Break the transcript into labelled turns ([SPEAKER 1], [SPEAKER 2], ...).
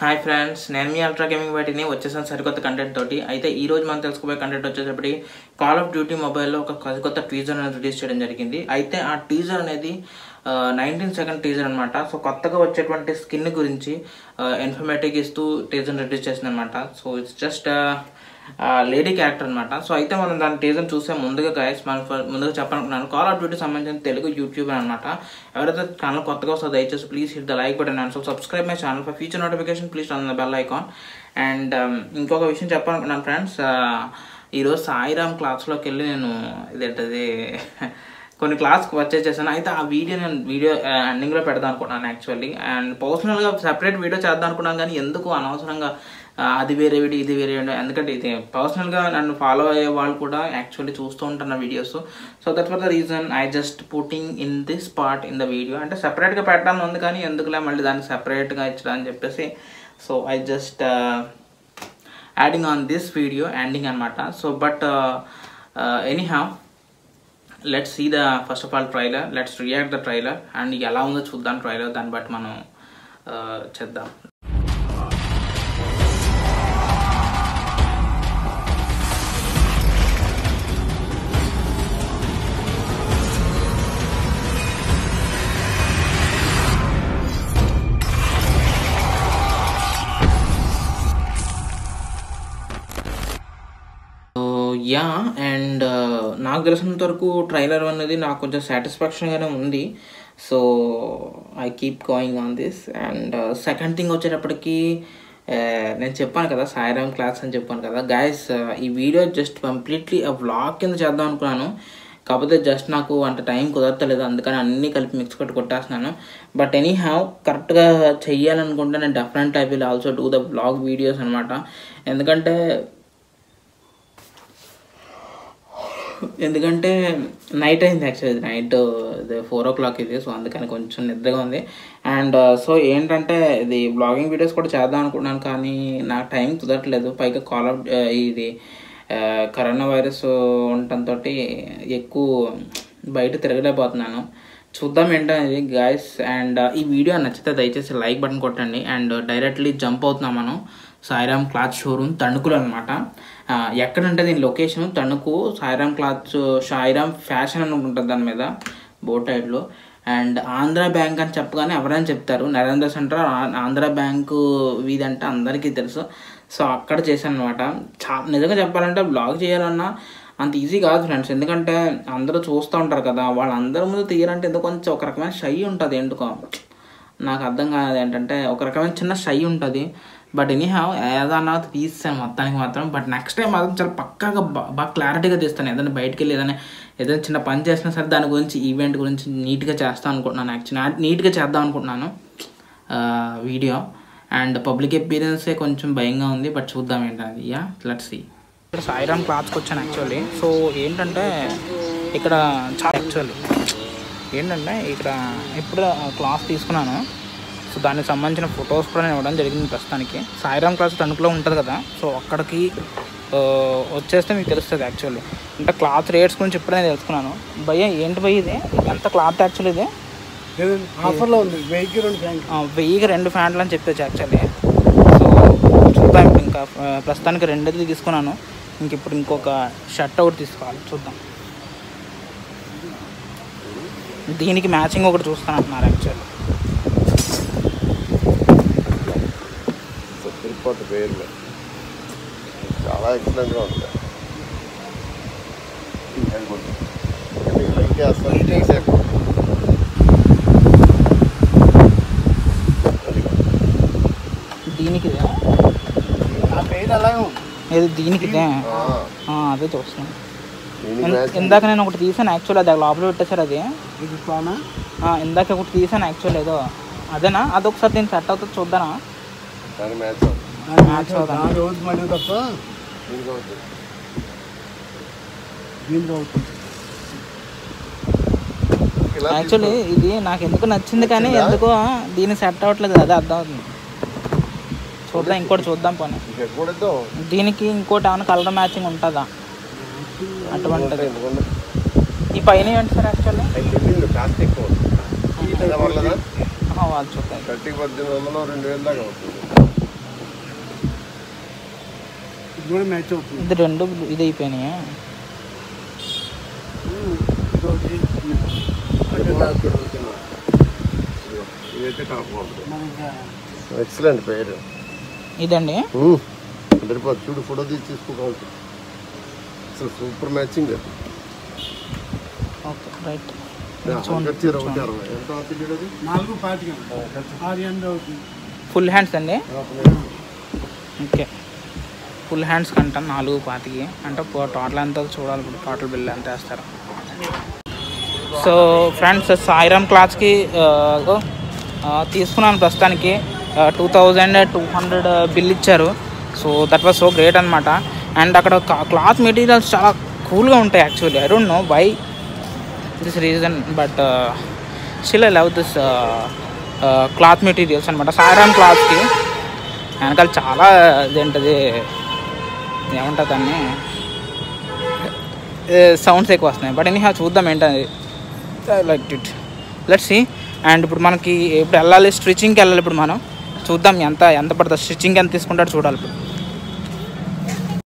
[SPEAKER 1] Hi friends నేను మీ ultra gaming బయటిని వచ్చేసాను సరికొత్త కంటెంట్ తోటి అయితే ఈ రోజు మనం తెలుసుకోబోయే కంటెంట్ వచ్చేటప్పటికి కాల్ ఆఫ్ డ్యూటీ మొబైల్లో ఒక సరికొత్త టీజర్ అనేది రిలీజ్ చేయడం జరిగింది అయితే ఆ టీజర్ అనేది నైన్టీన్ సెకండ్ టీజర్ అనమాట సో కొత్తగా వచ్చేటువంటి స్కిన్ గురించి ఇన్ఫర్మేటివ్ ఇస్తూ టీజర్ రిలీజ్ చేసింది అనమాట so it's just lady character అనమాట సో అయితే మనం దాని టీజర్ చూసే ముందుగా గైస్ మనం ఫ- ముందుగా చెప్పాలనుకున్నాను కాల్ ఆఫ్ డ్యూటీ సంబంధించిన తెలుగు యూట్యూబ్ అనమాట ఎవరైతే ఛానల్ కొత్తగా వస్తుందో దయచేసి please hit the like button and so subscribe my channel for future notification please run the bell icon and ఇంకొక విషయం చెప్పాలనుకున్నాను ఫ్రెండ్స్ ఈరోజు సాయిరామ్ క్లాస్లోకి వెళ్ళి నేను ఇదేంటది కొన్ని క్లాస్కి పర్చేస్ చేశాను అయితే ఆ వీడియో నేను వీడియో ఎండింగ్లో పెడదాం అనుకున్నాను యాక్చువల్లీ అండ్ పర్సనల్గా సెపరేట్ వీడియో చేద్దాం అనుకున్నాను కానీ ఎందుకు అనవసరంగా ఆ, అది వేరే వీడియో ఇది వేరే వీడియో ఎందుకంటే ఇది పర్సనల్గా నన్ను ఫాలో అయ్యే వాళ్ళు కూడా యాక్చువల్లీ చూస్తూ ఉంటారు నా videos so that for the reason I just putting in this part in the video అంటే సెపరేట్గా పెట్టాలని ఉంది కానీ ఎందుకులే మళ్ళీ దాన్ని సెపరేట్గా ఇచ్చడం అని చెప్పేసి so I just adding on this video ending అనమాట so but anyhow let's see the first of all trailer let's react the trailer and ఎలా ఉందో చూద్దాం ట్రైలర్ దాన్ని బట్టి మనం uh, చేద్దాం యా అండ్ నాకు తెలిసినంత వరకు ట్రైలర్ అనేది నాకు కొంచెం సాటిస్ఫాక్షన్గానే ఉంది so I keep going on this and second thing వచ్చేటప్పటికి uh, నేను చెప్పాను కదా సాయిరామ్ క్లాస్ అని చెప్పాను కదా గాయస్ ఈ వీడియో జస్ట్ కంప్లీట్లీ ఆ వ్లాగ్ కింద చేద్దాం అనుకున్నాను కాకపోతే జస్ట్ నాకు అంత టైం కుదరతలేదు అందుకని అన్నీ కలిపి మిక్స్ కొట్టి కొట్టేస్తున్నాను బట్ ఎనీ హ్యావ్ కరెక్ట్గా చెయ్యాలనుకుంటే నేను definite I will also do the blog videos అనమాట ఎందుకంటే ఎందుకంటే నైట్ అయింది యాక్చువల్లీ నైట్ ఇది ఫోర్ ఓ క్లాక్ ఇది సో అందుకని కొంచెం నిద్రగా ఉంది అండ్ సో ఏంటంటే ఇది బ్లాగింగ్ వీడియోస్ కూడా చేద్దాం అనుకున్నాను కానీ నాకు టైం కుదరట్లేదు పైగా కాల్ ఆఫ్ ఇది ఆ, కరోనా వైరస్ ఉండటంతో ఎక్కువ బయట తిరగలేకపోతున్నాను చూద్దాం ఏంటనేది గాయస్ అండ్ ఈ వీడియో నచ్చితే దయచేసి లైక్ బటన్ కొట్టండి అండ్ డైరెక్ట్లీ జంప్ అవుతున్నాం మనం సాయిరామ్ క్లాత్ షోరూమ్ తణుకులో అనమాట ఎక్కడంటే దీని location Tanuku Sairam cloth Sairam fashion అని ఉంటుంది దాని మీద బోట్ సైడ్లో అండ్ ఆంధ్ర బ్యాంక్ అని చెప్పగానే ఎవరైనా చెప్తారు నరేంద్ర సెంటర్ ఆ- ఆంధ్ర బ్యాంకు వీధి అంటే అందరికీ తెలుసు సో అక్కడ చేశాను అనమాట చా నిజంగా చెప్పాలంటే బ్లాగ్ చేయాలన్నా అంత ఈజీ కాదు ఫ్రెండ్స్ ఎందుకంటే అందరూ చూస్తూ ఉంటారు కదా వాళ్ళందరి ముందు తీయాలంటే ఎందుకు కొంచెం ఒక రకమైన షై ఉంటుంది ఎందుకో నాకు అర్థం కాదు ఏంటంటే ఒక రకమైన చిన్న షై ఉంటుంది బట్ ఎనీ హ్యావ్ ఏదన్నా తీస్తాను మొత్తానికి మాత్రం బట్ నెక్స్ట్ టైం మాత్రం చాలా పక్కాగా బా- బాగా క్లారిటీగా తీస్తాను ఏదైనా బయటికి వెళ్ళి ఏదైనా ఏదైనా చిన్న పని చేసినా సరే దాని గురించి ఈవెంట్ గురించి నీట్గా చేస్తాను అనుకుంటున్నాను యాక్చువల్లీ నీట్గా చేద్దాం అనుకుంటున్నాను వీడియో అండ్ పబ్లిక్ ఎక్స్పీరియన్సే కొంచెం భయంగా ఉంది బట్ చూద్దాం ఏంటది యా లెట్స్ సీ ఇక్కడ సాయిరామ్ క్లాత్స్కి వచ్చాను యాక్చువల్లీ సో ఏంటంటే ఇక్కడ చాలా యాక్చువల్లీ ఏంటంటే ఇక్కడ ఇప్పుడు క్లాస్ తీసుకున్నాను సో దానికి సంబంధించిన ఫొటోస్ కూడా నేను ఇవ్వడం జరిగింది ప్రస్తుతానికి సాయిరామ్ క్లాస్ తణుకులో ఉంటుంది కదా సో అక్కడికి ఆ, వచ్చేస్తే మీకు తెలుస్తుంది యాక్చువల్లీ అంటే క్లాత్ రేట్స్ గురించి ఇప్పుడే నేను తెలుసుకున్నాను భయ్య ఏంటి భయ్య ఇది ఎంత క్లాత్ యాక్చువల్లీ ఇది
[SPEAKER 2] ఆఫర్లో ఉంది వెయ్యికి రెండు ఫ్యాంక్
[SPEAKER 1] ఆ, వెయ్యికి రెండు ఫ్యాంట్లు అని చెప్పేసి యాక్చువల్లీ సో చూద్దాం ఇప్పుడు ఇంకా ఆ, ప్రస్తుతానికి రెండేది తీసుకున్నాను ఇంక ఇప్పుడు ఇంకొక షర్ట్ ఒకటి తీసుకోవాలి చూద్దాం దీనికి మ్యాచింగ్ ఒకటి చూస్తాను అంటున్నారు యాక్చువల్లీ
[SPEAKER 3] సుప్రీంకోర్టు పేర్లు చాలా ఎక్సలెంట్గా ఉంది లైక్ చేస్తాను చేసేపు
[SPEAKER 1] దీనికి ఇదే?
[SPEAKER 2] నా పేరు అలాగే ఉంది
[SPEAKER 1] ఇది దీనికి ఇదే ఆ, అదే చూస్తున్నాను
[SPEAKER 3] దీనికి
[SPEAKER 1] ఇం-
[SPEAKER 3] మ్యాచ్
[SPEAKER 1] ఇందాక నేను ఒకటి తీసాను యాక్చువల్ అది లోపల పెట్టేశారు అది
[SPEAKER 2] ఇది ప్లానా
[SPEAKER 1] ఆ, ఇందాక ఒకటి తీసాను యాక్చువల్ ఏదో అదేనా అదొకసారి దీన్ని సెట్ అవుతుంది చూద్దానా
[SPEAKER 3] దాని మ్యాచ్
[SPEAKER 2] దాని
[SPEAKER 1] మ్యాచ్ అవుతుంది.
[SPEAKER 2] దాని రోజు మళ్ళీ తప్ప
[SPEAKER 3] దీనికి అవుతుంది
[SPEAKER 2] దీనికి అవుతుంది
[SPEAKER 3] ఇలా
[SPEAKER 1] యాక్చువల్లీ ఇది నాకు ఎందుకు నచ్చింది కానీ
[SPEAKER 3] నచ్చిందా?
[SPEAKER 1] ఎందుకో దీన్ని సెట్ అవ్వట్లేదు అదే అర్థం అవుతుంది చూద్దాం ఇంకోటి చూద్దాం పోనీ
[SPEAKER 3] ఇంకా కూడా ఇద్దాం
[SPEAKER 1] దీనికి ఇంకోటి ఏమైనా కలర్ మ్యాచింగ్ ఉంటుందా అటువంటిది
[SPEAKER 3] ఎందుకంటే
[SPEAKER 1] ఈ పైన ఏంటి సార్ యాక్చువల్లీ
[SPEAKER 3] అవి తెలియదు ప్లాస్టిక్ వల్ల
[SPEAKER 1] వాళ్ళు చూద్దాం
[SPEAKER 3] గట్టికి పద్దెనిమిది వందలు రెండు వేలు దాకా అవుతుంది
[SPEAKER 2] కూడా మ్యాచ్ అవుతుంది
[SPEAKER 1] ఇది రెండు ఇది అయిపోయినాయి
[SPEAKER 2] ఇదొకటి.
[SPEAKER 3] ఇదైతే టాప్ బాగుంటుంది
[SPEAKER 2] మరి ఇంకా
[SPEAKER 3] ఎక్సలెంట్ పేరు
[SPEAKER 1] ఇదండి
[SPEAKER 3] సరిపోదు చూడు ఫోటో తీసి తీసుకోవాలి అసలు సూపర్ మ్యాచింగ్
[SPEAKER 1] ఓకే రైట్
[SPEAKER 3] చీర ఒకటి అరవై ఎంత అవుతుంది అది
[SPEAKER 2] నాలుగు పాతిక ఆరు ఎండ అవుతుంది
[SPEAKER 1] ఫుల్ హ్యాండ్స్ అండి ఓకే ఫుల్ హ్యాండ్స్ కంట నాలుగు పాతికి అంటే పో- టోటల్ ఎంత చూడాలి ఇప్పుడు టోటల్ బిల్ ఎంత వేస్తారు సో ఫ్రెండ్స్ సాయిరామ్ క్లాత్స్కి తీసుకున్నాను ప్రస్తుతానికి two thousand two hundred bill ఇచ్చారు so that was so great అనమాట అండ్ అక్కడ క్లాత్ మెటీరియల్స్ చాలా కూల్గా ఉంటాయి actually I don't know by this reason but still I love this cloth materials అనమాట సాయిరామ్ క్లాత్కి వెనకాల చాలా ఇదేంటది ఏమంటుంది దాన్ని సౌండ్స్ ఎక్కువ వస్తున్నాయి బట్ ఎనీ చూద్దాం ఏంటది like it let's see and ఇప్పుడు మనకి ఇప్పుడు వెళ్ళాలి స్టిచ్చింగ్కి వెళ్ళాలి ఇప్పుడు మనం చూద్దాం ఎంత ఎంత పడుతుంది స్టిచ్చింగ్ ఎంత తీసుకుంటాడో చూడాలి ఇప్పుడు